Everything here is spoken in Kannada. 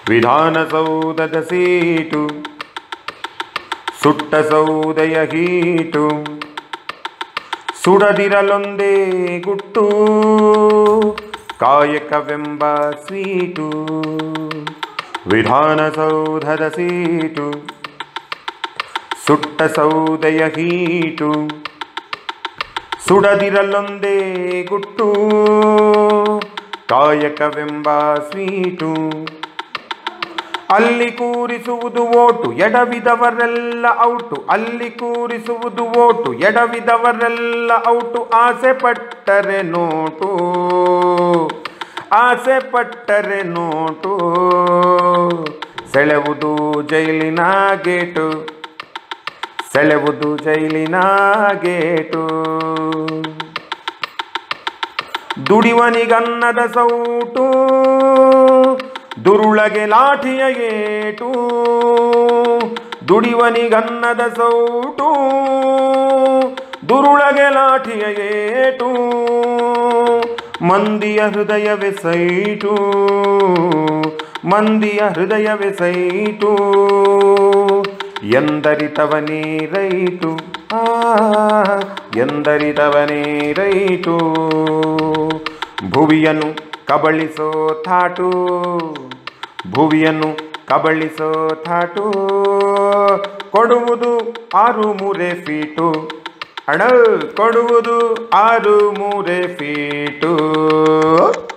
ವಿಧಾನಸೌಧದ ಸೀಟು ಸುಟ್ಟ ಸೌದೆಯ ಹೀಟು ಸುಡದಿರಲೊಂದೇ ಗುಟ್ಟು ಕಾಯಕವೆಂಬ ಸ್ವೀಟು ವಿಧಾನಸೌಧದ ಸೀಟು ಸುಟ್ಟ ಸೌದೆಯ ಹೀಟು ಸುಡದಿರಲೊಂದೇ ಗುಟ್ಟು ಕಾಯಕವೆಂಬ ಸ್ವೀಟು ಅಲ್ಲಿ ಕೂರಿಸುವುದು ಓಟು ಎಡವಿದವರೆಲ್ಲ ಔಟು ಅಲ್ಲಿ ಕೂರಿಸುವುದು ಓಟು ಎಡವಿದವರೆಲ್ಲ ಔಟು ಆಸೆ ಪಟ್ಟರೆ ನೋಟು ಆಸೆ ಪಟ್ಟರೆ ನೋಟು ಸೆಳೆವುದು ಜೈಲಿನ ಗೇಟು ಸೆಳೆವುದು ಜೈಲಿನ ಗೇಟು ದುಡಿವನಿಗನ್ನದ ಸೌಟು ದುರುಳಗೆ ಲಾಠಿಯ ಏಟು ದುಡಿವನಿಗನ್ನದ ಸೌಟು ದುರುಳಗೆ ಲಾಠಿಯ ಏಟು ಮಂದಿಯ ಹೃದಯವೇ ಸೈಟು ಮಂದಿಯ ಹೃದಯವೇ ಸೈಟು ಎಂದರಿತವನೇ ರೈಟು ಆ ಎಂದರಿತವನೇ ರೈಟು ಭುವಿಯನ್ನು ಕಬಳಿಸೋ ಥಾಟು ಭುವಿಯನ್ನು ಕಬಳಿಸೋ ಥಾಟು ಕೊಡುವುದು ಆರು ಮೂರೆ ಫೀಟು ಅಣ ಕೊಡುವುದು ಆರು ಮೂರೆ ಫೀಟು